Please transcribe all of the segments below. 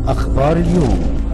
أخبار اليوم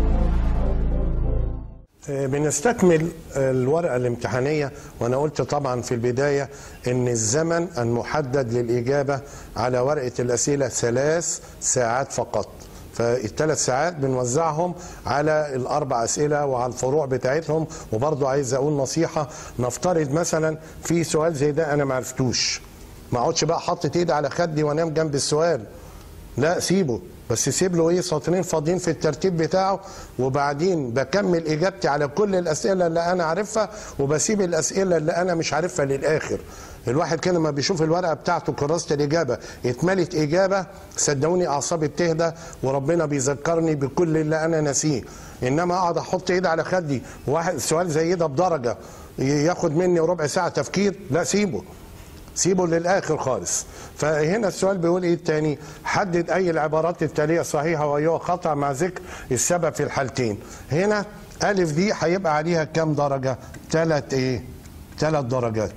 بنستكمل الورقة الامتحانية وأنا قلت طبعا في البداية أن الزمن المحدد للإجابة على ورقة الأسئلة ثلاث ساعات فقط فالثلاث ساعات بنوزعهم على الأربع أسئلة وعلى الفروع بتاعتهم وبرضو عايز أقول نصيحة نفترض مثلا في سؤال زي ده أنا ما عرفتوش ما اقعدش بقى حاطط ايدي على خدي وانام جنب السؤال لا سيبه بس سيب له ايه سطرين فاضيين في الترتيب بتاعه وبعدين بكمل اجابتي على كل الاسئله اللي انا عارفها وبسيب الاسئله اللي انا مش عارفها للاخر الواحد كده لما بيشوف الورقه بتاعته كراسه الاجابه اتملت اجابه صدقوني اعصابي بتهدى وربنا بيذكرني بكل اللي انا ناسيه انما اقعد احط ايدي على خدي واحد سؤال زي ده بدرجه ياخد مني ربع ساعه تفكير لا سيبه سيبه للاخر خالص فهنا السؤال بيقول ايه التاني حدد اي العبارات التاليه صحيحه وايها خطا مع ذكر السبب في الحالتين هنا الف دي هيبقى عليها كام درجه ثلاث ايه ثلاث درجات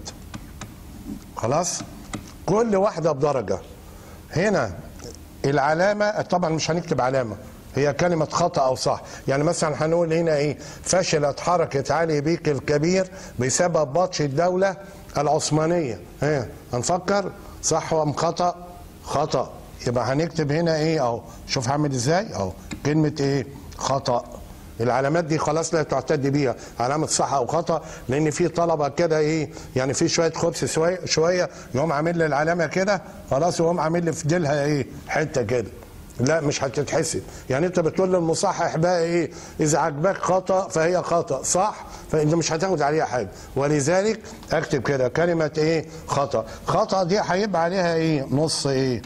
خلاص كل واحده بدرجه هنا العلامه طبعا مش هنكتب علامه هي كلمة خطأ أو صح يعني مثلا هنقول هنا إيه فشلت حركة علي بيك الكبير بسبب بطش الدولة العثمانية ها هنفكر صح ولا خطأ خطأ يبقى هنكتب هنا إيه أهو شوف هعمل إزاي أهو كلمة إيه خطأ العلامات دي خلاص لا تعتد بيها علامة صح أو خطأ لأن في طلبة كده إيه يعني في شوية خبز شوية شوية يقوم عامل لي العلامة كده خلاص يقوم عامل لي في ديلها إيه حتة كده لا مش هتتحسب يعني انت بتقول للمصحح بقى ايه اذا عجبك خطا فهي خطا صح فانت مش هتاخد عليها حاجه ولذلك اكتب كده كلمه ايه خطا خطا دي هيبقى عليها ايه نص ايه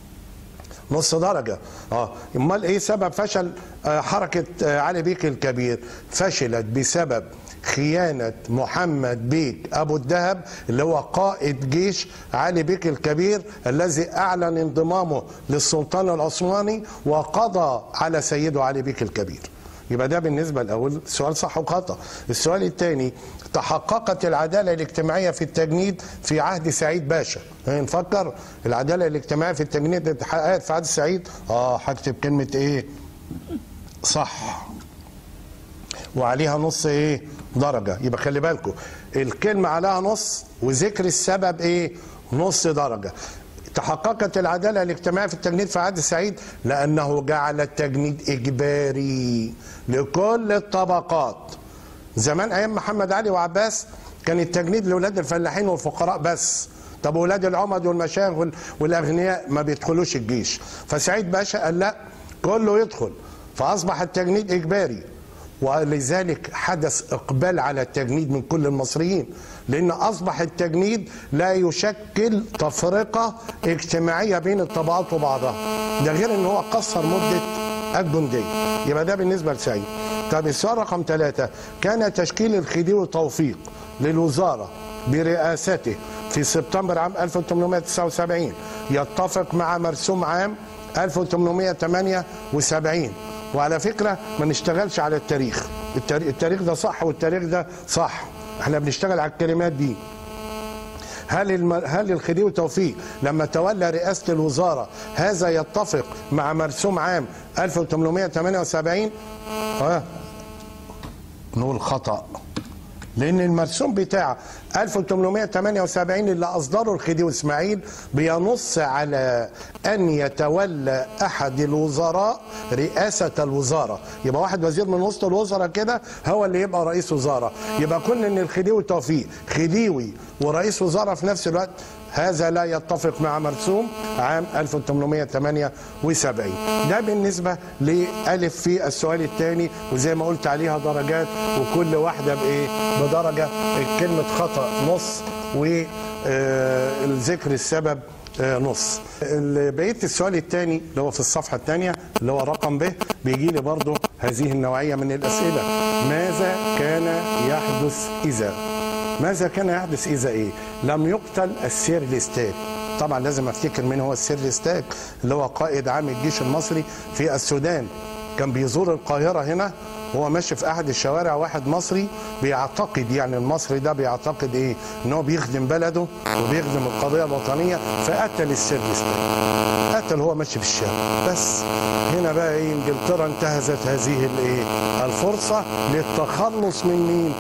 نص درجة اه امال ايه سبب فشل آه حركة آه علي بيك الكبير فشلت بسبب خيانة محمد بيك أبو الدهب اللي هو قائد جيش علي بيك الكبير الذي أعلن انضمامه للسلطان العثماني وقضى على سيده علي بيك الكبير يبقى ده بالنسبة الأول سؤال صح وخطأ السؤال الثاني تحققت العدالة الاجتماعية في التجنيد في عهد سعيد باشا نفكر العدالة الاجتماعية في التجنيد اتحققت في عهد سعيد اه هكتب كلمة ايه صح وعليها نص ايه درجة يبقى خلي بالكم الكلمة عليها نص وذكر السبب ايه نص درجة تحققت العدالة الاجتماعية في التجنيد في عهد سعيد لأنه جعل التجنيد إجباري لكل الطبقات زمان أيام محمد علي وعباس كان التجنيد لأولاد الفلاحين والفقراء بس طب أولاد العمد والمشايخ والأغنياء ما بيدخلوش الجيش فسعيد باشا قال لا كله يدخل فأصبح التجنيد إجباري ولذلك حدث اقبال على التجنيد من كل المصريين لان اصبح التجنيد لا يشكل تفرقه اجتماعيه بين الطبقات وبعضها ده غير ان هو قصر مده الجنديه يبقى ده بالنسبه لسعيد طب السؤال رقم ثلاثة كان تشكيل الخديوي توفيق للوزاره برئاسته في سبتمبر عام 1879 يتفق مع مرسوم عام 1878 وعلى فكرة ما نشتغلش على التاريخ التاريخ ده صح والتاريخ ده صح احنا بنشتغل على الكلمات دي هل الم... هل الخديوي توفيق لما تولى رئاسة الوزارة هذا يتفق مع مرسوم عام 1878 اه نقول خطأ لان المرسوم بتاع 1878 اللي اصدره الخديوي اسماعيل بينص على ان يتولى احد الوزراء رئاسه الوزاره يبقى واحد وزير من وسط الوزراء كده هو اللي يبقى رئيس وزاره يبقى كون ان الخديوي توفيق خديوي ورئيس وزاره في نفس الوقت هذا لا يتفق مع مرسوم عام 1878 ده بالنسبة لألف في السؤال الثاني وزي ما قلت عليها درجات وكل واحدة بإيه بدرجة كلمة خطأ نص والذكر السبب نص بقيه السؤال الثاني اللي هو في الصفحه الثانيه اللي هو رقم ب بيجي لي برضه هذه النوعيه من الاسئله ماذا كان يحدث اذا ماذا كان يحدث اذا ايه لم يقتل السير ليستاك طبعا لازم افتكر مين هو السير ليستاك اللي هو قائد عام الجيش المصري في السودان كان بيزور القاهره هنا وهو ماشي في احد الشوارع واحد مصري بيعتقد يعني المصري ده بيعتقد ايه ان هو بيخدم بلده وبيخدم القضيه الوطنيه فقتل السير ليستاك قتل حتى لو هو ماشي في الشارع بس هنا بقى ايه انجلترا انتهزت هذه الايه الفرصه للتخلص من مين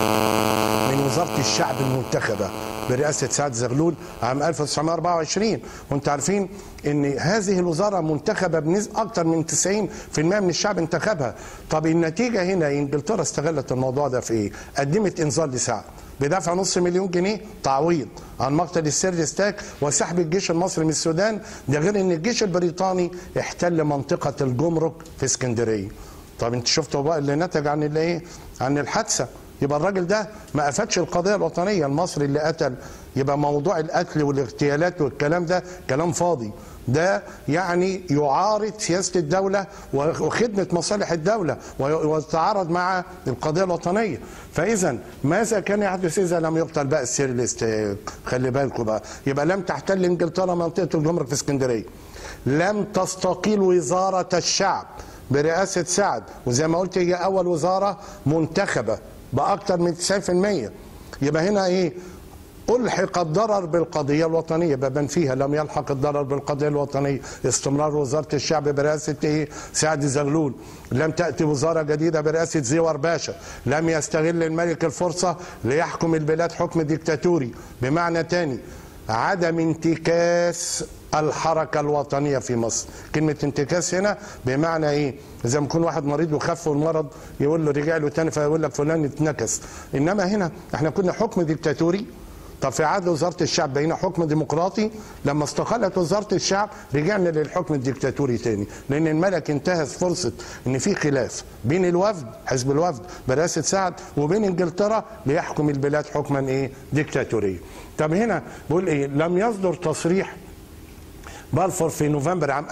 من وزاره الشعب المنتخبه برئاسه سعد زغلول عام 1924 وانتم عارفين ان هذه الوزاره منتخبه بنسبه اكثر من 90% من الشعب انتخبها طب النتيجه هنا انجلترا استغلت الموضوع ده في ايه قدمت انذار لسعد بدفع نص مليون جنيه تعويض عن مقتل السير ستاك وسحب الجيش المصري من السودان ده غير ان الجيش البريطاني احتل منطقه الجمرك في اسكندريه طب انت شفتوا بقى اللي نتج عن الايه عن الحادثه يبقى الراجل ده ما افادش القضيه الوطنيه المصري اللي قتل يبقى موضوع القتل والاغتيالات والكلام ده كلام فاضي ده يعني يعارض سياسه الدوله وخدمه مصالح الدوله ويتعارض مع القضيه الوطنيه فاذا ماذا كان يحدث اذا لم يقتل بقى السير الاستيك خلي بالكم بقى يبقى لم تحتل انجلترا منطقه الجمرك في اسكندريه لم تستقيل وزاره الشعب برئاسه سعد وزي ما قلت هي اول وزاره منتخبه باكثر من 90% يبقى هنا ايه ألحق الضرر بالقضية الوطنية بابا فيها لم يلحق الضرر بالقضية الوطنية استمرار وزارة الشعب برئاسة إيه؟ سعد زغلول لم تأتي وزارة جديدة برئاسة زيور باشا لم يستغل الملك الفرصة ليحكم البلاد حكم ديكتاتوري بمعنى تاني عدم انتكاس الحركة الوطنية في مصر كلمة انتكاس هنا بمعنى ايه اذا ما يكون واحد مريض وخف المرض يقول له رجع له تاني فيقول لك فلان اتنكس انما هنا احنا كنا حكم ديكتاتوري طب في عهد وزاره الشعب بقينا حكم ديمقراطي لما استقلت وزاره الشعب رجعنا للحكم الديكتاتوري تاني لان الملك انتهز فرصه ان في خلاف بين الوفد حزب الوفد برئاسه سعد وبين انجلترا ليحكم البلاد حكما ايه ديكتاتوريا طب هنا بقول ايه لم يصدر تصريح بالفور في نوفمبر عام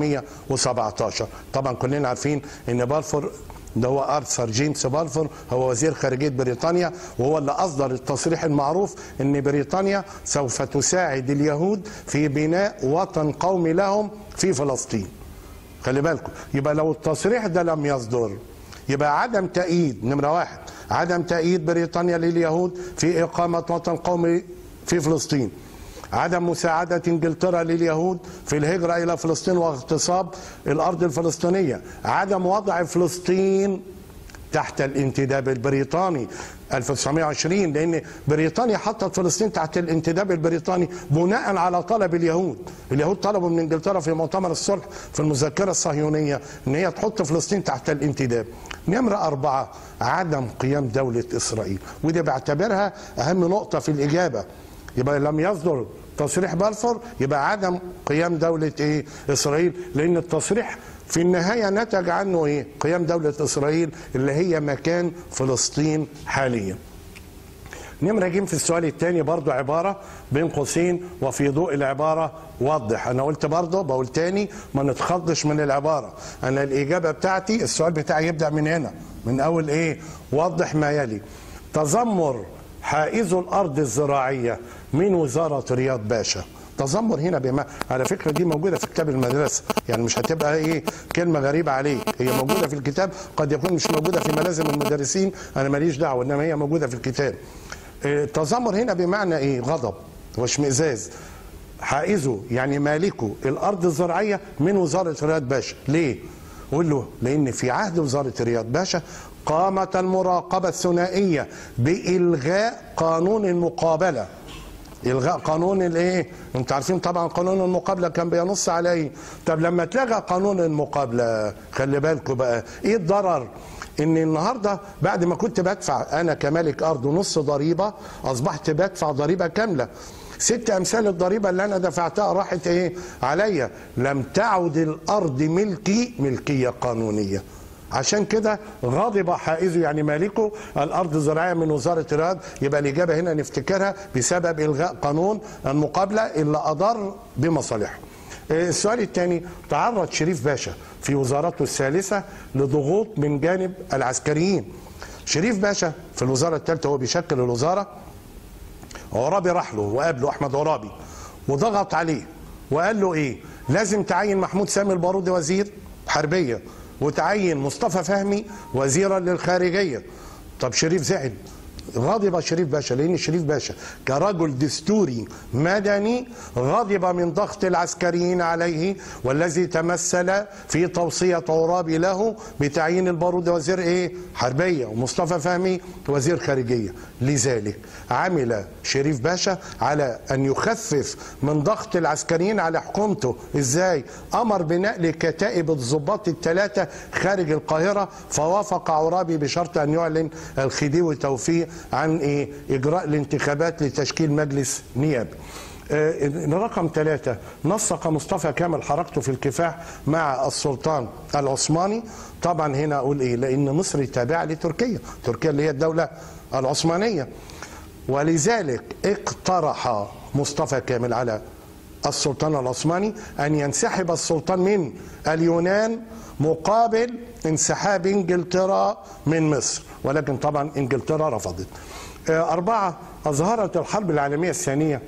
1917 طبعا كلنا عارفين ان بالفور ده هو ارثر جيمس بالفور هو وزير خارجيه بريطانيا وهو اللي اصدر التصريح المعروف ان بريطانيا سوف تساعد اليهود في بناء وطن قومي لهم في فلسطين خلي بالكم يبقى لو التصريح ده لم يصدر يبقى عدم تأييد نمرة واحد عدم تأييد بريطانيا لليهود في إقامة وطن قومي في فلسطين عدم مساعدة انجلترا لليهود في الهجرة إلى فلسطين واغتصاب الأرض الفلسطينية عدم وضع فلسطين تحت الانتداب البريطاني 1920 لان بريطانيا حطت فلسطين تحت الانتداب البريطاني بناء على طلب اليهود، اليهود طلبوا من انجلترا في مؤتمر الصلح في المذكره الصهيونيه ان هي تحط فلسطين تحت الانتداب. نمره اربعه عدم قيام دوله اسرائيل، ودي بعتبرها اهم نقطه في الاجابه. يبقى لم يصدر تصريح بلفور يبقى عدم قيام دولة ايه اسرائيل لان التصريح في النهاية نتج عنه ايه قيام دولة اسرائيل اللي هي مكان فلسطين حاليا نمرة جيم في السؤال الثاني برضو عبارة بين قوسين وفي ضوء العبارة وضح أنا قلت برضو بقول تاني ما نتخضش من العبارة أنا الإجابة بتاعتي السؤال بتاعي يبدأ من هنا من أول إيه وضح ما يلي تذمر حائز الارض الزراعيه من وزاره رياض باشا تذمر هنا بما على فكره دي موجوده في كتاب المدرسه يعني مش هتبقى ايه كلمه غريبه عليك هي موجوده في الكتاب قد يكون مش موجوده في ملازم المدرسين انا ماليش دعوه انما هي موجوده في الكتاب التذمر هنا بمعنى ايه غضب واشمئزاز حائزه يعني مالكه الارض الزراعيه من وزاره رياض باشا ليه قول له لان في عهد وزاره رياض باشا قامت المراقبة الثنائية بإلغاء قانون المقابلة إلغاء قانون الإيه؟ أنتوا عارفين طبعا قانون المقابلة كان بينص على إيه؟ طب لما اتلغى قانون المقابلة خلي بالكم بقى إيه الضرر؟ ان النهارده بعد ما كنت بدفع انا كمالك ارض نص ضريبه اصبحت بدفع ضريبه كامله ست امثال الضريبه اللي انا دفعتها راحت ايه عليا لم تعد الارض ملكي ملكيه قانونيه عشان كده غضب حائزه يعني مالكه الارض الزراعيه من وزاره الرياض يبقى الاجابه هنا نفتكرها بسبب الغاء قانون المقابله اللي اضر بمصالحه. السؤال الثاني تعرض شريف باشا في وزارته الثالثه لضغوط من جانب العسكريين. شريف باشا في الوزاره الثالثه هو بيشكل الوزاره عرابي راح له وقابله احمد عرابي وضغط عليه وقال له ايه؟ لازم تعين محمود سامي البارودي وزير حربيه وتعين مصطفى فهمي وزيرا للخارجيه طب شريف زعل غضب شريف باشا لان شريف باشا كرجل دستوري مدني غضب من ضغط العسكريين عليه والذي تمثل في توصيه عرابي له بتعيين البارود وزير ايه حربيه ومصطفى فهمي وزير خارجيه لذلك عمل شريف باشا على ان يخفف من ضغط العسكريين على حكومته ازاي امر بنقل كتائب الضباط الثلاثه خارج القاهره فوافق عرابي بشرط ان يعلن الخديوي توفيق عن ايه اجراء الانتخابات لتشكيل مجلس نيابي آه، رقم ثلاثة نسق مصطفى كامل حركته في الكفاح مع السلطان العثماني طبعا هنا أقول إيه لأن مصر تابعة لتركيا تركيا اللي هي الدولة العثمانية ولذلك اقترح مصطفى كامل على السلطان العثماني أن ينسحب السلطان من اليونان مقابل انسحاب انجلترا من مصر ولكن طبعا انجلترا رفضت آه، أربعة أظهرت الحرب العالمية الثانية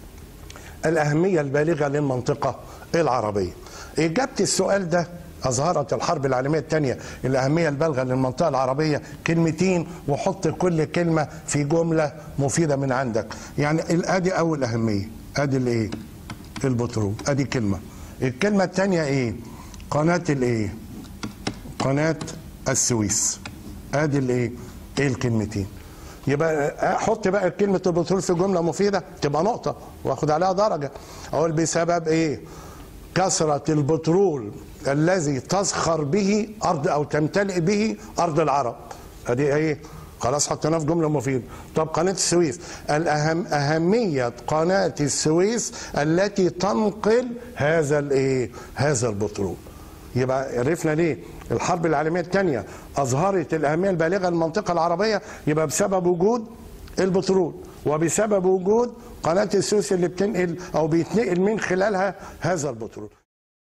الأهمية البالغة للمنطقة العربية إجابة السؤال ده أظهرت الحرب العالمية الثانية الأهمية البالغة للمنطقة العربية كلمتين وحط كل كلمة في جملة مفيدة من عندك يعني أدي أول أهمية أدي الإيه البترول أدي كلمة الكلمة الثانية إيه قناة الإيه قناة السويس أدي الإيه إيه الكلمتين يبقى احط بقى كلمه البترول في جمله مفيده تبقى نقطه واخد عليها درجه اقول بسبب ايه كثره البترول الذي تزخر به ارض او تمتلئ به ارض العرب ادي ايه خلاص حطيناه في جمله مفيده طب قناه السويس الاهم اهميه قناه السويس التي تنقل هذا الايه هذا البترول يبقى عرفنا ليه الحرب العالميه الثانيه اظهرت الاهميه البالغه للمنطقه العربيه يبقى بسبب وجود البترول وبسبب وجود قناه السويس اللي بتنقل او بيتنقل من خلالها هذا البترول